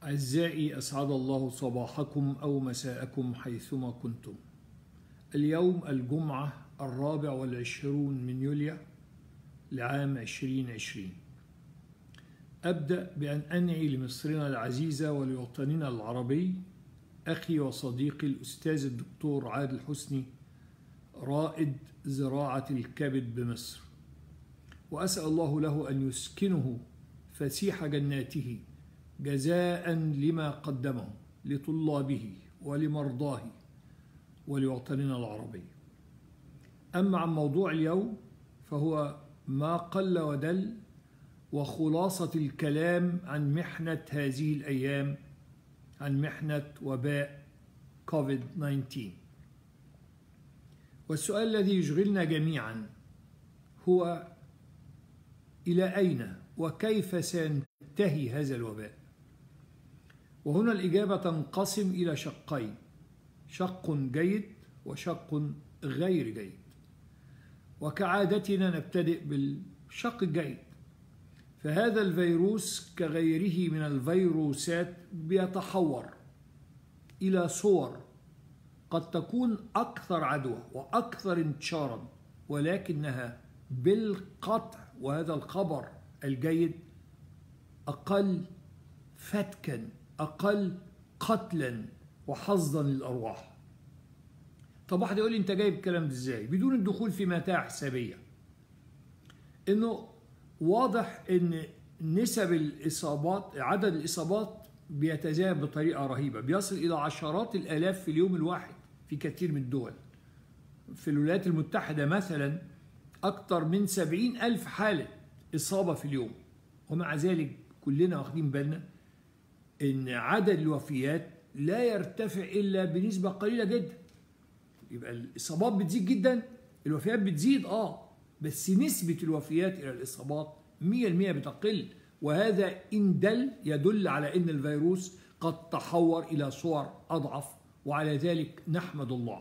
أعزائي أسعد الله صباحكم أو مساءكم حيثما كنتم اليوم الجمعة الرابع والعشرون من يوليو لعام 2020 أبدأ بأن أنعي لمصرنا العزيزة ولوطننا العربي أخي وصديقي الأستاذ الدكتور عادل حسني رائد زراعة الكبد بمصر وأسأل الله له أن يسكنه فسيح جناته جزاء لما قدمه لطلابه ولمرضاه ولوطننا العربي أما عن موضوع اليوم فهو ما قل ودل وخلاصة الكلام عن محنة هذه الأيام عن محنة وباء كوفيد 19 والسؤال الذي يشغلنا جميعا هو إلى أين وكيف سينتهي هذا الوباء وهنا الإجابة تنقسم إلى شقين شق جيد وشق غير جيد وكعادتنا نبتدئ بالشق الجيد فهذا الفيروس كغيره من الفيروسات بيتحور إلى صور قد تكون أكثر عدوى وأكثر انتشارا ولكنها بالقطع وهذا الخبر الجيد أقل فتكا أقل قتلا وحظا للأرواح طب واحد يقول لي أنت جايب الكلام ده إزاي بدون الدخول في متاع حسابية إنه واضح إن نسب الإصابات عدد الإصابات بيتزايد بطريقة رهيبة بيصل إلى عشرات الآلاف في اليوم الواحد في كثير من الدول في الولايات المتحدة مثلا أكثر من سبعين ألف حالة إصابة في اليوم ومع ذلك كلنا واخدين بالنا إن عدد الوفيات لا يرتفع إلا بنسبة قليلة جدا يبقى الإصابات بتزيد جدا الوفيات بتزيد آه بس نسبة الوفيات إلى الإصابات 100% بتقل وهذا إن دل يدل على أن الفيروس قد تحور إلى صور أضعف وعلى ذلك نحمد الله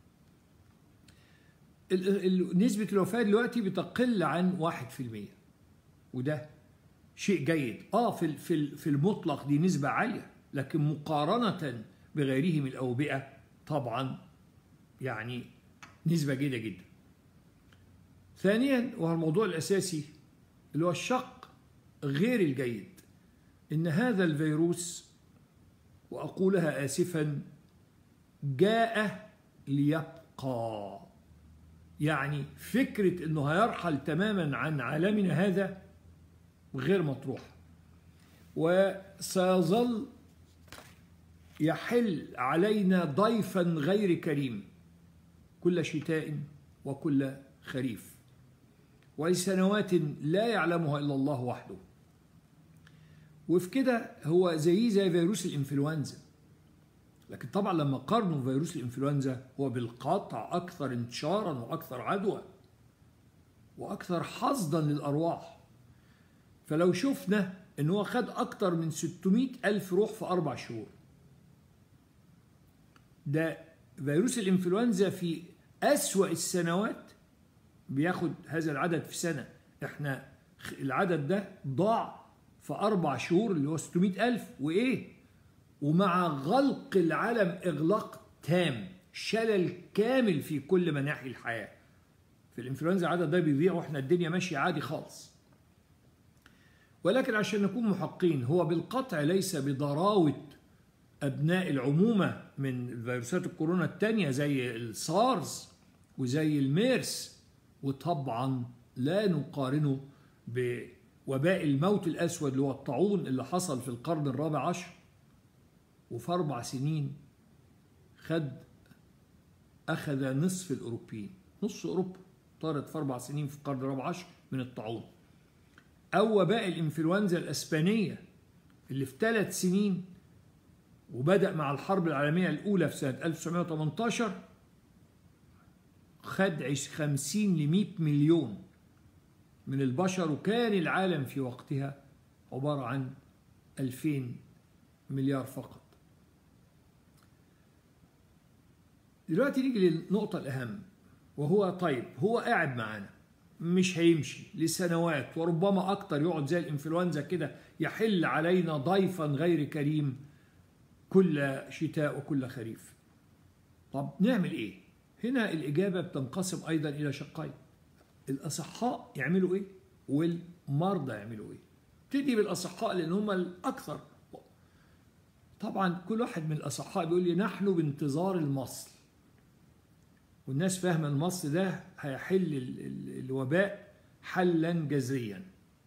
نسبة الوفاة دلوقتي بتقل عن 1% وده شيء جيد اه في في في المطلق دي نسبة عالية لكن مقارنة بغيره من الأوبئة طبعا يعني نسبة جيدة جدا ثانيا وهو الموضوع الأساسي اللي هو الشق غير الجيد إن هذا الفيروس وأقولها آسفا جاء ليبقى يعني فكرة أنه هيرحل تماما عن عالمنا هذا غير مطروح وسيظل يحل علينا ضيفا غير كريم كل شتاء وكل خريف ولسنوات لا يعلمها إلا الله وحده وفي كده هو زي زي فيروس الإنفلونزا لكن طبعا لما قارنوا فيروس الإنفلونزا هو بالقطع أكثر انتشارا وأكثر عدوى وأكثر حظا للأرواح فلو شفنا ان هو خد اكتر من 600 الف روح في اربع شهور ده فيروس الانفلونزا في اسوا السنوات بياخد هذا العدد في سنة احنا العدد ده ضاع في اربع شهور اللي هو 600 الف وايه ومع غلق العالم اغلاق تام شلل كامل في كل مناحي الحياة في الانفلونزا العدد ده بيضيع واحنا الدنيا ماشية عادي خالص ولكن عشان نكون محقين هو بالقطع ليس بضراوة أبناء العمومة من فيروسات الكورونا التانية زي السارز وزي الميرس وطبعا لا نقارنه بوباء الموت الأسود اللي هو الطاعون اللي حصل في القرن الرابع عشر وفي أربع سنين خد أخذ نصف الأوروبيين نصف أوروبا طارت في أربع سنين في القرن الرابع عشر من الطاعون أو وباء الإنفلونزا الأسبانية اللي في ثلاث سنين وبدأ مع الحرب العالمية الأولى في سنة 1918 خد 50 ل 100 مليون من البشر وكان العالم في وقتها عبارة عن 2000 مليار فقط دلوقتي نيجي للنقطة الأهم وهو طيب هو قاعد معانا مش هيمشي لسنوات وربما أكتر يقعد زي الإنفلونزا كده يحل علينا ضيفا غير كريم كل شتاء وكل خريف طب نعمل إيه؟ هنا الإجابة بتنقسم أيضا إلى شقين الأصحاء يعملوا إيه؟ والمرضى يعملوا إيه؟ ابتدي بالأصحاء لأن هم الأكثر طبعا كل واحد من الأصحاء بيقول لي نحن بانتظار المصل والناس فاهمة المصل ده هيحل الوباء حلا جذريا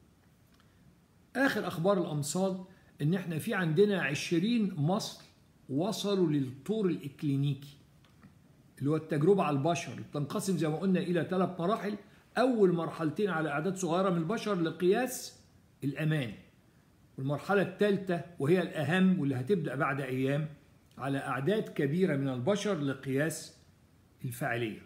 آخر أخبار الأمصال إن إحنا في عندنا عشرين مصل وصلوا للطور الإكلينيكي اللي هو التجربة على البشر بتنقسم زي ما قلنا إلى ثلاث مراحل أول مرحلتين على أعداد صغيرة من البشر لقياس الأمان والمرحلة الثالثة وهي الأهم واللي هتبدأ بعد أيام على أعداد كبيرة من البشر لقياس الفاعلية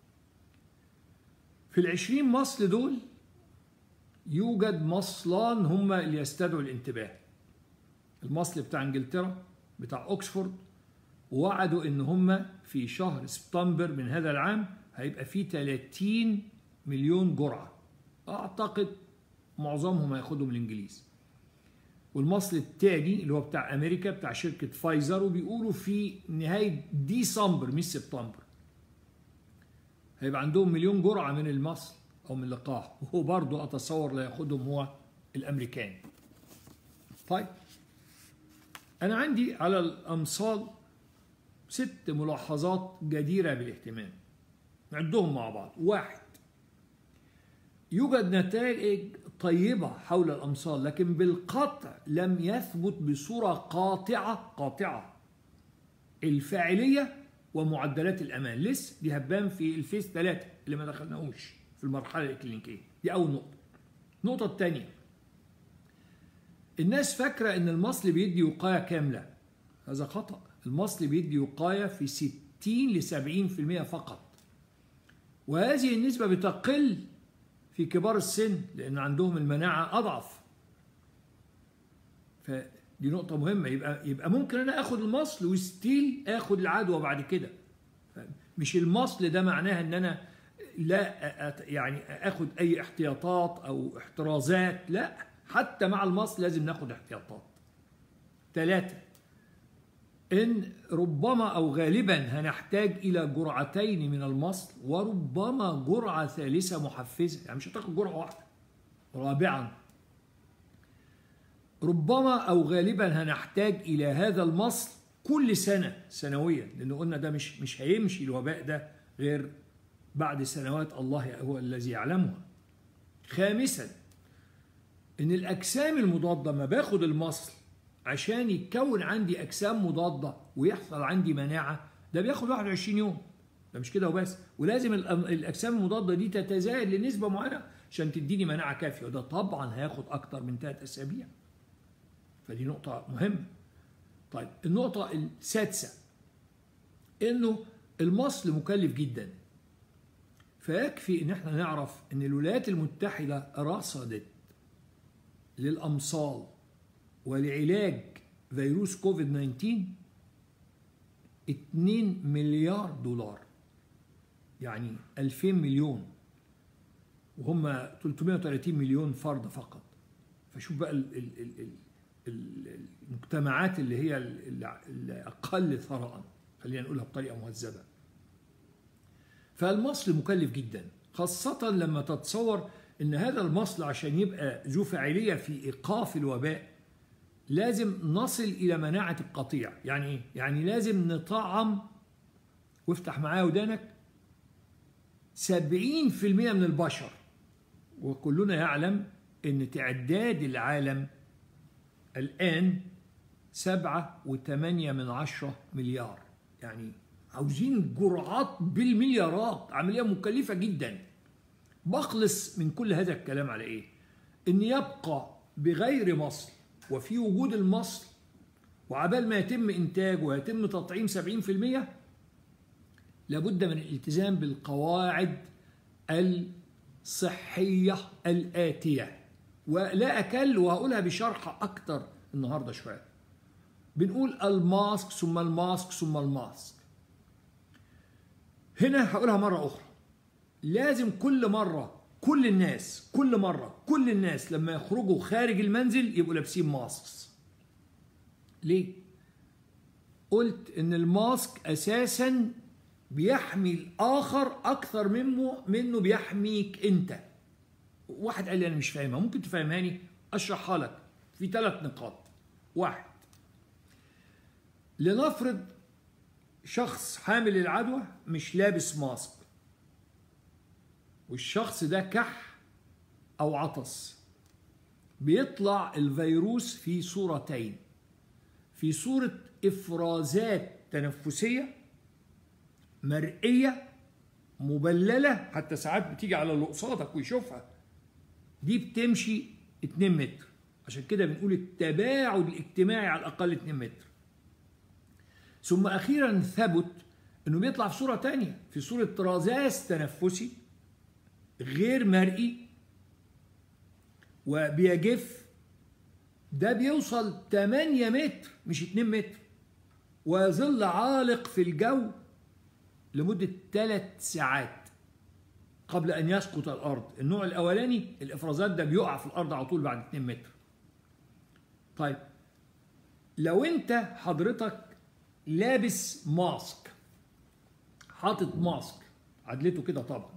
في العشرين مصل دول يوجد مصلان هما اللي يستدعوا الانتباه المصل بتاع انجلترا بتاع اوكسفورد ووعدوا ان هما في شهر سبتمبر من هذا العام هيبقى فيه 30 مليون جرعة اعتقد معظمهم هياخدهم الانجليز والمصل التاني اللي هو بتاع امريكا بتاع شركة فايزر وبيقولوا في نهاية ديسمبر مش سبتمبر هيبقى عندهم مليون جرعة من المصل أو من اللقاح وهو برضه أتصور لا ياخدهم هو الأمريكان طيب أنا عندي على الأمصال ست ملاحظات جديرة بالاهتمام نعدهم مع بعض واحد يوجد نتائج طيبة حول الأمصال لكن بالقطع لم يثبت بصورة قاطعة قاطعة الفاعلية ومعدلات الأمان لسه دي هتبان في الفيس 3 اللي ما دخلناهوش في المرحلة الإكلينيكية دي أول نقطة النقطة الثانية الناس فاكرة إن المصل بيدي وقاية كاملة هذا خطأ المصل بيدي وقاية في 60 ل 70% فقط وهذه النسبة بتقل في كبار السن لأن عندهم المناعة أضعف فدي نقطة مهمة يبقى يبقى ممكن أنا آخد المصل وستيل آخد العدوى بعد كده مش المصل ده معناها إن أنا لا يعني آخد أي احتياطات أو احترازات لا حتى مع المصل لازم ناخد احتياطات ثلاثة إن ربما أو غالبا هنحتاج إلى جرعتين من المصل وربما جرعة ثالثة محفزة يعني مش هتاخد جرعة واحدة رابعا ربما أو غالبا هنحتاج إلى هذا المصل كل سنة سنويا لأن قلنا ده مش مش هيمشي الوباء ده غير بعد سنوات الله هو الذي يعلمها خامسا إن الأجسام المضادة ما باخد المصل عشان يتكون عندي اجسام مضاده ويحصل عندي مناعه ده بياخد 21 يوم ده مش كده وبس ولازم الاجسام المضاده دي تتزايد لنسبه معينه عشان تديني مناعه كافيه وده طبعا هياخد اكتر من ثلاث اسابيع فدي نقطه مهمه طيب النقطه السادسه انه المصل مكلف جدا فيكفي ان احنا نعرف ان الولايات المتحده رصدت للامصال ولعلاج فيروس كوفيد 19 2 مليار دولار يعني 2000 مليون وهم 330 مليون فرد فقط فشوف بقى ال ال ال ال المجتمعات اللي هي الأقل ثراء خلينا نقولها بطريقة مهذبة فالمصل مكلف جدا خاصة لما تتصور ان هذا المصل عشان يبقى ذو فاعلية في إيقاف الوباء لازم نصل إلى مناعة القطيع يعني إيه؟ يعني لازم نطعم وافتح معايا ودانك سبعين في المئة من البشر وكلنا يعلم أن تعداد العالم الآن سبعة وثمانية من عشرة مليار يعني عاوزين جرعات بالمليارات عملية مكلفة جدا بخلص من كل هذا الكلام على إيه؟ أن يبقى بغير مصل وفي وجود المصل وعبال ما يتم إنتاجه ويتم تطعيم 70% لابد من الالتزام بالقواعد الصحية الآتية ولا أكل وهقولها بشرح أكتر النهاردة شوية بنقول الماسك ثم الماسك ثم الماسك هنا هقولها مرة أخرى لازم كل مرة كل الناس كل مرة كل الناس لما يخرجوا خارج المنزل يبقوا لابسين ماسكس ليه؟ قلت ان الماسك اساسا بيحمي الاخر اكثر منه منه بيحميك انت واحد قال لي انا مش فاهمها ممكن تفهمهاني اشرحها لك في ثلاث نقاط واحد لنفرض شخص حامل العدوى مش لابس ماسك والشخص ده كح او عطس بيطلع الفيروس في صورتين في صورة افرازات تنفسية مرئية مبللة حتى ساعات بتيجي على اللي قصادك ويشوفها دي بتمشي 2 متر عشان كده بنقول التباعد الاجتماعي على الاقل 2 متر ثم اخيرا ثبت انه بيطلع في صوره تانية في صوره رذاذ تنفسي غير مرئي وبيجف ده بيوصل 8 متر مش 2 متر ويظل عالق في الجو لمدة 3 ساعات قبل أن يسقط الأرض النوع الأولاني الإفرازات ده بيقع في الأرض على طول بعد 2 متر طيب لو أنت حضرتك لابس ماسك حاطط ماسك عدلته كده طبعا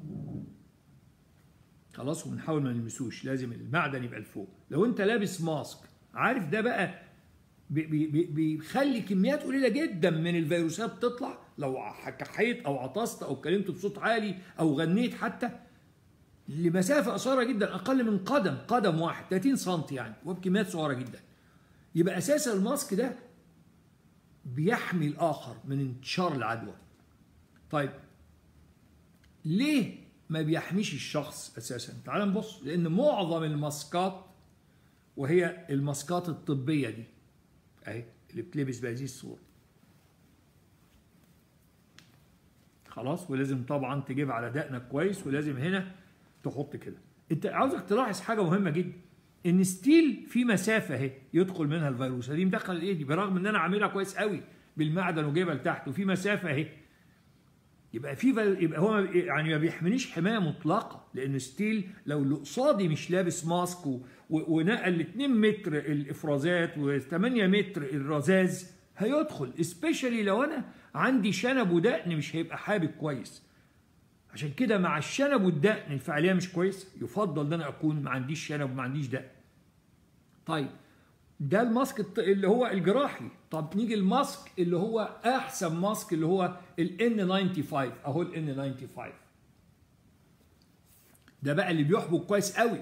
خلاص وبنحاول ما نلمسوش لازم المعدن يبقى لفوق لو انت لابس ماسك عارف ده بقى بي بي بيخلي كميات قليله جدا من الفيروسات تطلع لو كحيت او عطست او اتكلمت بصوت عالي او غنيت حتى لمسافه قصيره جدا اقل من قدم قدم واحد 30 سم يعني وبكميات صغيره جدا يبقى اساسا الماسك ده بيحمي الاخر من انتشار العدوى طيب ليه ما بيحميش الشخص اساسا تعال نبص لان معظم الماسكات وهي الماسكات الطبيه دي اهي اللي بتلبس بهذه الصوره خلاص ولازم طبعا تجيب على دقنك كويس ولازم هنا تحط كده انت عاوزك تلاحظ حاجه مهمه جدا ان ستيل في مسافه اهي يدخل منها الفيروس دي مدخل ايدي برغم ان انا عاملها كويس قوي بالمعدن وجايبها لتحت وفي مسافه اهي يبقى في يبقى هو يعني ما بيحمينيش حمايه مطلقه لان ستيل لو اللي قصادي مش لابس ماسك و... و... ونقل 2 متر الافرازات و8 متر الرذاذ هيدخل سبيشالي لو انا عندي شنب ودقن مش هيبقى حابب كويس عشان كده مع الشنب والدقن الفعاليه مش كويس يفضل ان انا اكون ما عنديش شنب وما عنديش دقن طيب ده الماسك اللي هو الجراحي طب نيجي الماسك اللي هو احسن ماسك اللي هو ال N95 اهو ال N95 ده بقى اللي بيحبك كويس قوي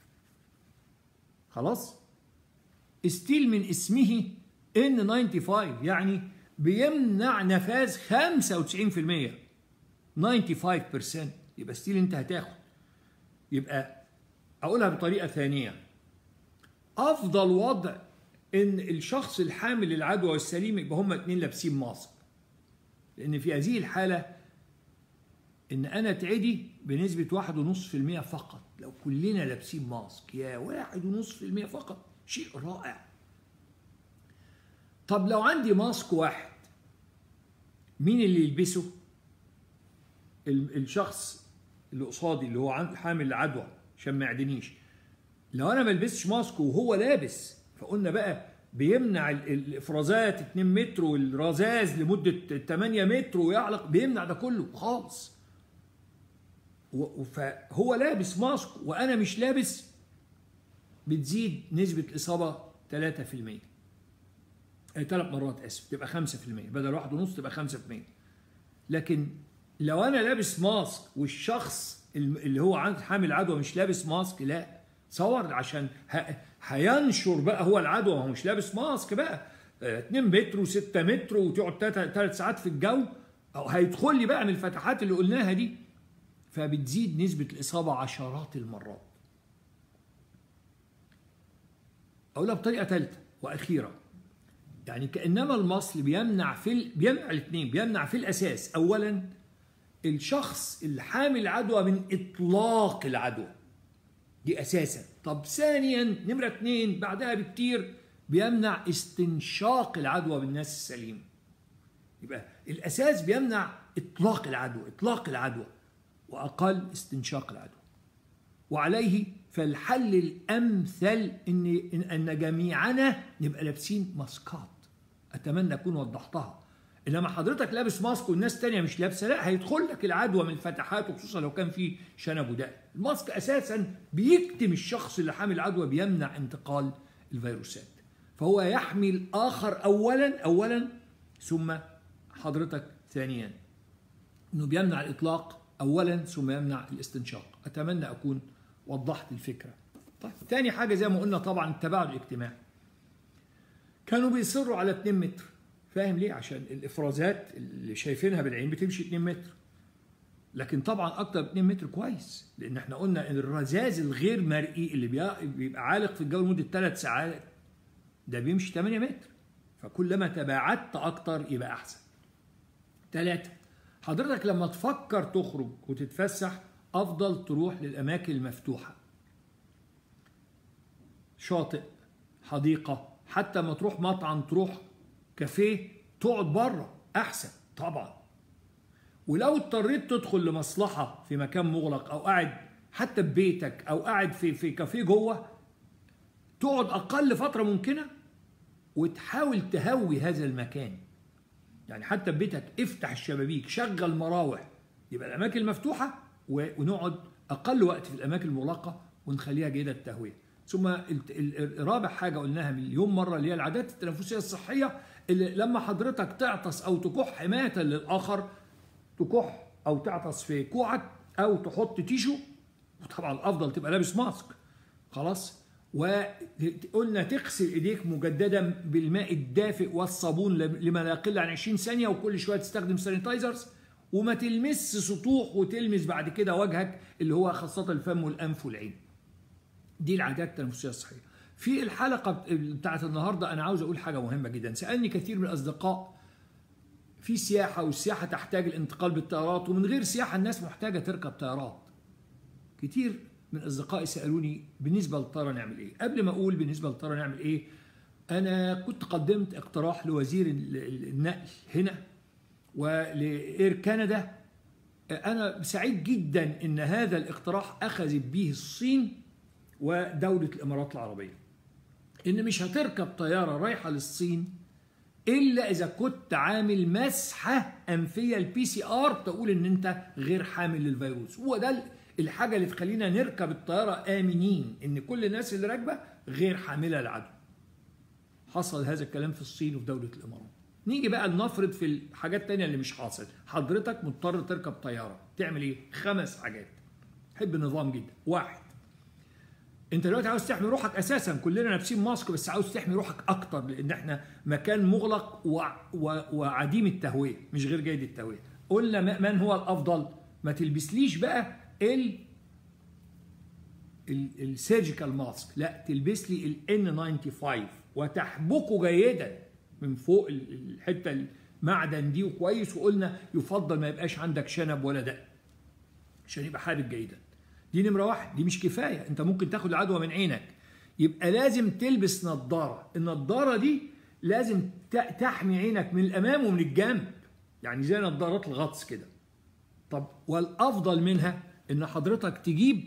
خلاص ستيل من اسمه N95 يعني بيمنع نفاذ 95% 95% يبقى ستيل انت هتاخد يبقى اقولها بطريقه ثانيه افضل وضع ان الشخص الحامل العدوى والسليم يبقى هما اتنين لابسين ماسك لان في هذه الحاله ان انا اتعدي بنسبه واحد ونص في المية فقط لو كلنا لابسين ماسك يا واحد ونص في المية فقط شيء رائع طب لو عندي ماسك واحد مين اللي يلبسه الشخص اللي قصادي اللي هو حامل العدوى عشان ما يعدنيش لو انا ما لبستش ماسك وهو لابس فقلنا بقى بيمنع الافرازات 2 متر والرذاذ لمده 8 متر ويعلق بيمنع ده كله خالص فهو لابس ماسك وانا مش لابس بتزيد نسبه الاصابه 3% ثلاث مرات اسف تبقى 5% بدل واحد ونص تبقى 5% لكن لو انا لابس ماسك والشخص اللي هو عند حامل عدوى مش لابس ماسك لا تصور عشان هينشر بقى هو العدوى هو مش لابس ماسك بقى 2 متر و6 متر وتقعد 3 ساعات في الجو أو هيدخل لي بقى من الفتحات اللي قلناها دي فبتزيد نسبة الإصابة عشرات المرات أقولها بطريقة ثالثة وأخيرة يعني كأنما المصل بيمنع في ال... بيمنع الاثنين بيمنع في الأساس أولا الشخص الحامل عدوى من إطلاق العدوى دي أساسا طب ثانيا نمرة اثنين بعدها بكتير بيمنع استنشاق العدوى بالناس السليم يبقى الأساس بيمنع إطلاق العدوى إطلاق العدوى وأقل استنشاق العدوى وعليه فالحل الامثل ان ان جميعنا نبقى لابسين ماسكات اتمنى اكون وضحتها انما حضرتك لابس ماسك والناس تانية مش لابسه لا هيدخل لك العدوى من الفتحات وخصوصا لو كان في شنب ودقن الماسك اساسا بيكتم الشخص اللي حامل عدوى بيمنع انتقال الفيروسات فهو يحمي الاخر اولا اولا ثم حضرتك ثانيا انه بيمنع الاطلاق اولا ثم يمنع الاستنشاق اتمنى اكون وضحت الفكره طيب تاني حاجه زي ما قلنا طبعا التباعد الاجتماعي كانوا بيصروا على 2 متر فاهم ليه عشان الافرازات اللي شايفينها بالعين بتمشي 2 متر لكن طبعا اكتر من 2 متر كويس لان احنا قلنا ان الرذاذ الغير مرئي اللي بيبقى عالق في الجو لمده 3 ساعات ده بيمشي 8 متر فكلما تباعدت اكتر يبقى احسن ثلاثة حضرتك لما تفكر تخرج وتتفسح افضل تروح للاماكن المفتوحه شاطئ حديقه حتى ما تروح مطعم تروح كافيه تقعد بره احسن طبعا ولو اضطريت تدخل لمصلحه في مكان مغلق او قاعد حتى ببيتك او قاعد في في كافيه جوه تقعد اقل فتره ممكنه وتحاول تهوي هذا المكان يعني حتى ببيتك افتح الشبابيك شغل مراوح يبقى الاماكن المفتوحه ونقعد اقل وقت في الاماكن المغلقه ونخليها جيده التهويه ثم رابع حاجه قلناها مليون مره اللي هي العادات التنفسيه الصحيه اللي لما حضرتك تعطس او تكح حمايه للاخر تكح او تعطس في كوعك او تحط تيشو وطبعا الافضل تبقى لابس ماسك خلاص وقلنا تغسل ايديك مجددا بالماء الدافئ والصابون لما لا يقل عن 20 ثانيه وكل شويه تستخدم سانيتايزرز وما تلمس سطوح وتلمس بعد كده وجهك اللي هو خاصه الفم والانف والعين دي العادات التنفسيه الصحيه في الحلقه بتاعت النهارده انا عاوز اقول حاجه مهمه جدا سالني كثير من الاصدقاء في سياحه والسياحه تحتاج الانتقال بالطيارات ومن غير سياحه الناس محتاجه تركب طيارات كتير من اصدقائي سالوني بالنسبه للطياره نعمل ايه قبل ما اقول بالنسبه للطياره نعمل ايه انا كنت قدمت اقتراح لوزير النقل هنا ولاير كندا انا سعيد جدا ان هذا الاقتراح اخذت به الصين ودوله الامارات العربيه ان مش هتركب طياره رايحه للصين الا اذا كنت عامل مسحه انفيه البي سي ار تقول ان انت غير حامل للفيروس هو ده الحاجه اللي تخلينا نركب الطياره امنين ان كل الناس اللي راكبه غير حامله للعدوى حصل هذا الكلام في الصين وفي دوله الامارات نيجي بقى نفرض في الحاجات التانية اللي مش حاصل حضرتك مضطر تركب طيارة تعمل ايه خمس حاجات حب النظام جدا واحد انت دلوقتي عاوز تحمي روحك اساسا كلنا لابسين ماسك بس عاوز تحمي روحك اكتر لان احنا مكان مغلق و... و... وعديم التهويه مش غير جيد التهويه قلنا من هو الافضل ما تلبسليش بقى ال السيرجيكال ماسك لا تلبس لي ال N95 وتحبكه جيدا من فوق الحته المعدن دي وكويس وقلنا يفضل ما يبقاش عندك شنب ولا دق عشان يبقى حابب جيدا دي نمره واحد دي مش كفايه انت ممكن تاخد العدوى من عينك يبقى لازم تلبس نظاره النظاره دي لازم تحمي عينك من الامام ومن الجنب يعني زي نظارات الغطس كده طب والافضل منها ان حضرتك تجيب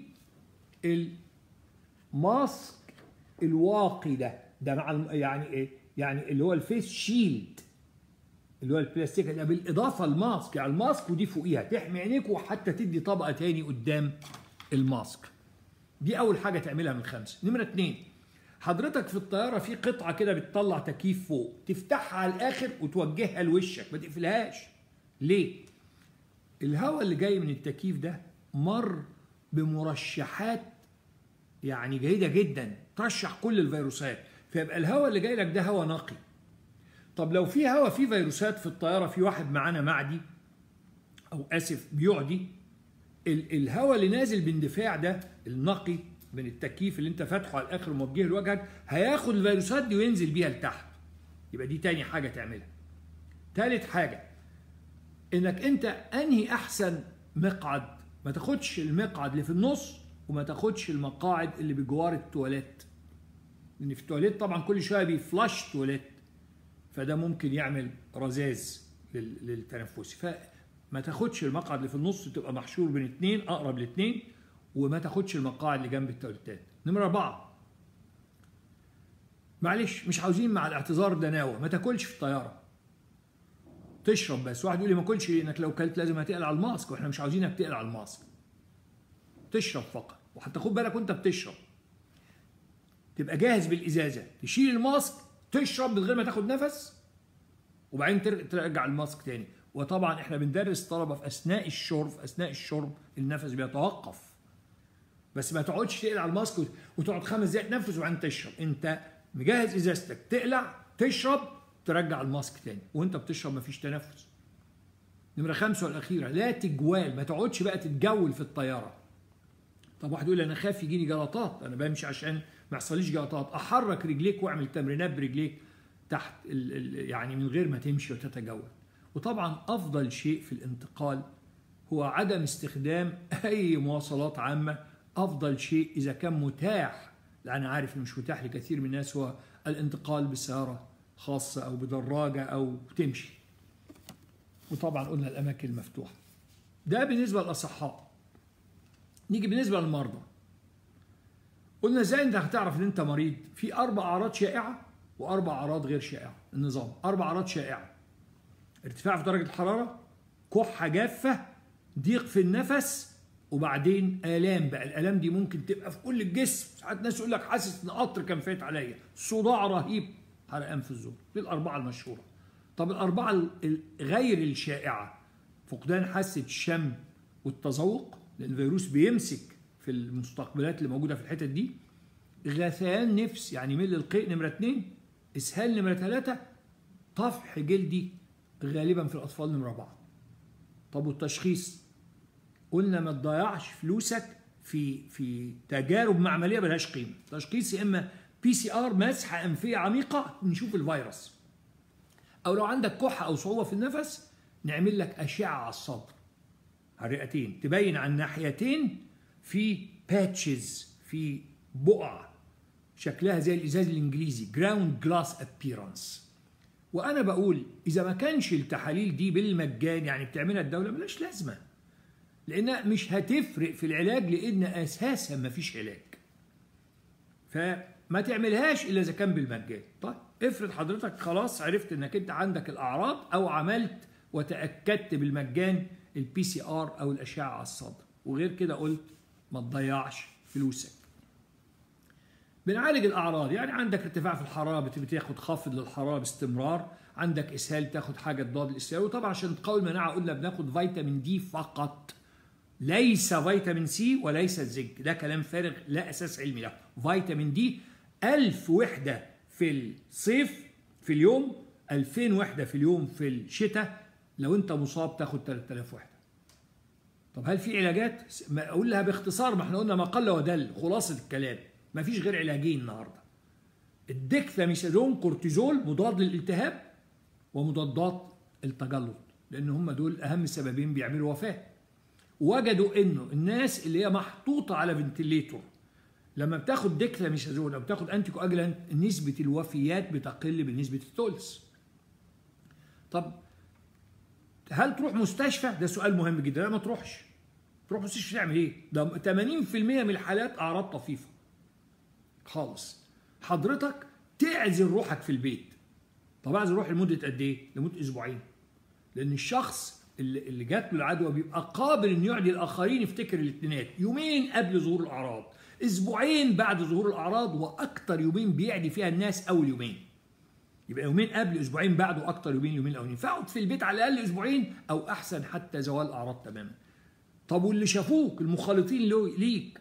الماسك الواقي ده ده مع يعني ايه يعني اللي هو الفيس شيلد اللي هو البلاستيك ده بالاضافه الماسك يعني الماسك ودي فوقيها تحمي عينيك وحتى تدي طبقه تاني قدام الماسك دي اول حاجه تعملها من خمسه نمره اتنين حضرتك في الطياره في قطعه كده بتطلع تكييف فوق تفتحها على الاخر وتوجهها لوشك ما تقفلهاش ليه الهواء اللي جاي من التكييف ده مر بمرشحات يعني جيده جدا ترشح كل الفيروسات فيبقى الهواء اللي جاي لك ده هواء نقي طب لو في هواء فيه فيروسات في الطياره في واحد معانا معدي او اسف بيعدي الهواء اللي نازل باندفاع ده النقي من التكييف اللي انت فاتحه على الاخر وموجهه لوجهك هياخد الفيروسات دي وينزل بيها لتحت يبقى دي تاني حاجه تعملها تالت حاجه انك انت انهي احسن مقعد ما تاخدش المقعد اللي في النص وما تاخدش المقاعد اللي بجوار التواليت لان في التواليت طبعا كل شويه بيفلاش تواليت فده ممكن يعمل رذاذ للتنفسي فما تاخدش المقعد اللي في النص تبقى محشور بين اتنين اقرب لاتنين وما تاخدش المقاعد اللي جنب التواليتات نمرة أربعة معلش مش عاوزين مع الاعتذار دناوة ما تاكلش في الطيارة تشرب بس واحد يقول لي ما كلش انك لو كلت لازم هتقلع على الماسك واحنا مش عاوزينك تقلع على الماسك تشرب فقط وحتى خد بالك وانت بتشرب تبقى جاهز بالازازه تشيل الماسك تشرب من غير ما تاخد نفس وبعدين ترجع الماسك تاني وطبعا احنا بندرس طلبه في اثناء الشرب في اثناء الشرب النفس بيتوقف بس ما تقعدش تقلع الماسك وتقعد خمس دقايق تنفس وبعدين تشرب انت مجهز ازازتك تقلع تشرب ترجع الماسك تاني وانت بتشرب مفيش تنفس نمرة خمسة والأخيرة لا تجوال ما تقعدش بقى تتجول في الطيارة طب واحد يقول أنا خايف يجيني جلطات أنا بمشي عشان ما يحصليش جلطات أحرك رجليك واعمل تمرينات برجليك تحت ال ال يعني من غير ما تمشي وتتجول وطبعا أفضل شيء في الانتقال هو عدم استخدام أي مواصلات عامة أفضل شيء إذا كان متاح لأن عارف إنه مش متاح لكثير من الناس هو الانتقال بسيارة خاصة أو بدراجة أو تمشي وطبعا قلنا الأماكن المفتوحة ده بالنسبة للأصحاء نيجي بالنسبة للمرضى قلنا ازاي انت هتعرف ان انت مريض في اربع اعراض شائعه واربع اعراض غير شائعه النظام اربع اعراض شائعه ارتفاع في درجه الحراره كحه جافه ضيق في النفس وبعدين الام بقى الالام دي ممكن تبقى في كل الجسم ساعات ناس يقول لك حاسس ان قطر كان فات عليا صداع رهيب حرقان في الزور دي الاربعه المشهوره طب الاربعه غير الشائعه فقدان حاسه الشم والتذوق لان الفيروس بيمسك في المستقبلات اللي موجوده في الحتت دي غثيان نفس يعني مل القيء نمره اثنين اسهال نمره ثلاثه طفح جلدي غالبا في الاطفال نمره اربعه طب والتشخيص قلنا ما تضيعش فلوسك في في تجارب معمليه ملهاش قيمه تشخيص يا اما بي سي ار مسحه انفيه عميقه نشوف الفيروس او لو عندك كحه او صعوبه في النفس نعمل لك اشعه على الصدر على الرئتين تبين على الناحيتين في باتشز في بقع شكلها زي الازاز الانجليزي جراوند جلاس ابييرنس وانا بقول اذا ما كانش التحاليل دي بالمجان يعني بتعملها الدوله ملاش لازمه لانها مش هتفرق في العلاج لان اساسا ما فيش علاج فما تعملهاش الا اذا كان بالمجان طيب افرض حضرتك خلاص عرفت انك انت عندك الاعراض او عملت وتاكدت بالمجان البي سي ار او الاشعه على الصدر وغير كده قلت ما تضيعش فلوسك بنعالج الاعراض يعني عندك ارتفاع في الحراره بتاخد خافض للحراره باستمرار عندك اسهال تاخد حاجه تضاد الاسهال وطبعا عشان تقوي المناعه قلنا بناخد فيتامين دي فقط ليس فيتامين سي وليس الزنك ده كلام فارغ لا اساس علمي له فيتامين دي 1000 وحده في الصيف في اليوم 2000 وحده في اليوم في الشتاء لو انت مصاب تاخد 3000 وحده طب هل في علاجات اقول لها باختصار ما احنا قلنا ما قل ودل خلاصه الكلام ما فيش غير علاجين النهارده الديكثاميثازون كورتيزول مضاد للالتهاب ومضادات التجلط لان هم دول اهم سببين بيعملوا وفاه وجدوا انه الناس اللي هي محطوطه على فنتليتور لما بتاخد ديكثاميثازون او بتاخد انتي كواجلانت نسبه الوفيات بتقل بنسبه الثلث طب هل تروح مستشفى ده سؤال مهم جدا لا ما تروحش تروح مستشفى تعمل ايه ده 80% من الحالات اعراض طفيفه خالص حضرتك تعزل روحك في البيت طب اعزل روحي لمده قد ايه لمده اسبوعين لان الشخص اللي, اللي جات له العدوى بيبقى قابل انه يعدي الاخرين يفتكر الاثنينات يومين قبل ظهور الاعراض اسبوعين بعد ظهور الاعراض واكثر يومين بيعدي فيها الناس اول يومين يبقى يومين قبل اسبوعين بعد واكثر يومين يومين الاولين فاقعد في البيت على الاقل اسبوعين او احسن حتى زوال الاعراض تماما طب واللي شافوك المخالطين ليك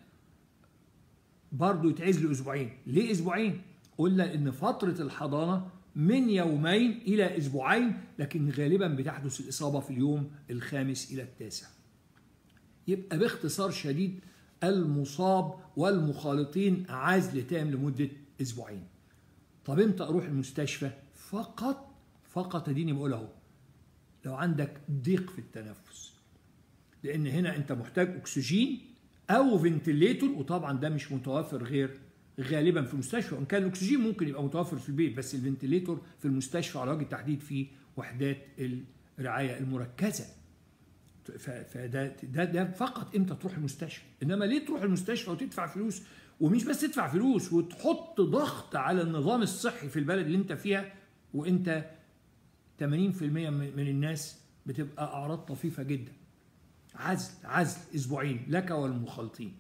برضه يتعزلوا اسبوعين ليه اسبوعين قلنا ان فتره الحضانه من يومين الى اسبوعين لكن غالبا بتحدث الاصابه في اليوم الخامس الى التاسع يبقى باختصار شديد المصاب والمخالطين عزل تام لمده اسبوعين طب امتى اروح المستشفى فقط فقط اديني بقول اهو لو عندك ضيق في التنفس لان هنا انت محتاج اكسجين او فنتليتور وطبعا ده مش متوفر غير غالبا في المستشفى وان كان الاكسجين ممكن يبقى متوفر في البيت بس الفنتليتور في المستشفى على وجه التحديد في وحدات الرعايه المركزه فده ده, ده فقط امتى تروح المستشفى انما ليه تروح المستشفى وتدفع فلوس ومش بس تدفع فلوس وتحط ضغط على النظام الصحي في البلد اللي انت فيها وانت 80% من الناس بتبقى اعراض طفيفه جدا عزل عزل اسبوعين لك والمخالطين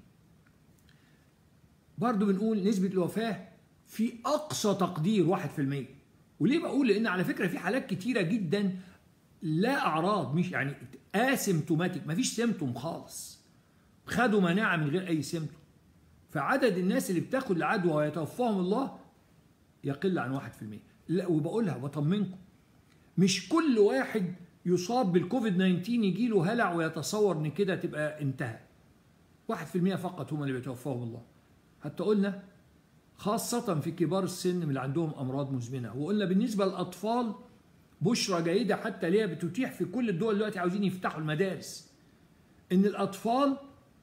برضو بنقول نسبة الوفاة في أقصى تقدير 1% وليه بقول لأن على فكرة في حالات كتيرة جدا لا أعراض مش يعني اسيمتوماتيك مفيش سيمتوم خالص خدوا مناعة من غير أي سيمتوم فعدد الناس اللي بتاخد العدوى ويتوفاهم الله يقل عن 1% لا وبقولها بطمنكم مش كل واحد يصاب بالكوفيد 19 يجي له هلع ويتصور ان كده تبقى انتهى 1% فقط هم اللي بيتوفاهم الله حتى قلنا خاصة في كبار السن من اللي عندهم أمراض مزمنة وقلنا بالنسبة للأطفال بشرى جيدة حتى ليها بتتيح في كل الدول دلوقتي عاوزين يفتحوا المدارس إن الأطفال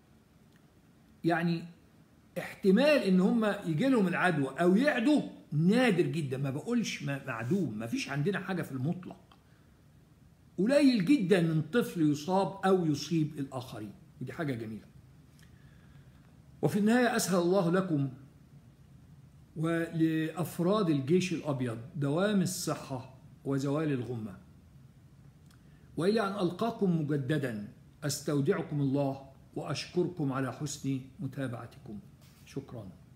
يعني احتمال إن هم يجي لهم العدوى أو يعدوا نادر جدا ما بقولش معدوم ما فيش عندنا حاجة في المطلق قليل جدا من طفل يصاب أو يصيب الآخرين ودي حاجة جميلة وفي النهاية أسهل الله لكم ولأفراد الجيش الأبيض دوام الصحة وزوال الغمة وإلى أن ألقاكم مجددا أستودعكم الله وأشكركم على حسن متابعتكم شكرا